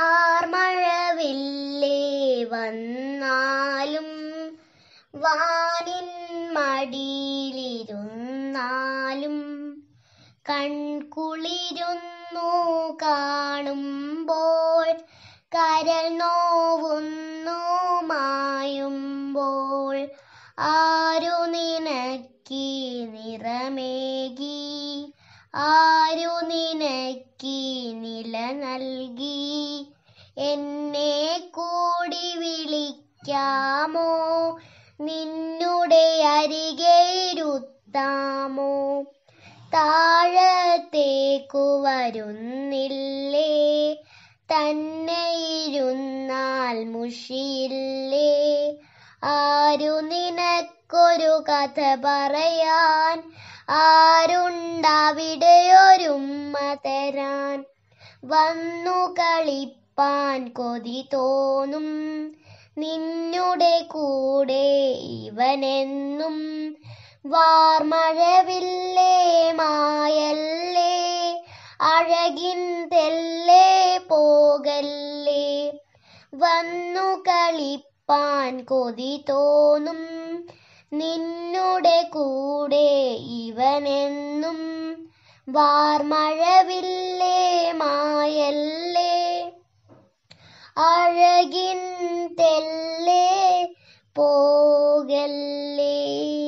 വാർമഴവില്ലേ വന്നാലും വാനിൻ മടിയിലിരുന്നാലും കൺകുളിരുന്നു കാണുമ്പോൾ കരൾ നോവുന്നു മായുമ്പോൾ ആരു നിനക്കി നിറമേകി ആരു നിനക്കി നില നൽകി എന്നെ കൂടി വിളിക്കാമോ നിന്നുടെ അരികെ ഇരുത്താമോ താഴത്തേക്കു വരുന്നില്ലേ തന്നെ ഇരുന്നാൽ മുഷിയില്ലേ ആരു നിനക്കൊരു കഥ പറയാൻ ആരുണ്ടവിടെയൊരുമ്മ തരാൻ വന്നു കളിപ്പാൻ കൊതി തോന്നും നിന്നുടെ കൂടെ ഇവനെന്നും വാർമഴവില്ലേ മായല്ലേ അഴകിൻ തെല്ലേ പോകല്ലേ വന്നു കളിപ്പാൻ കൊതി തോന്നും നിന്നുടെ കൂടെ ഇവനെന്നും വാർമഴവില്ലേ മായല്ലേ അഴകിൻ തെല്ലേ പോകല്ലേ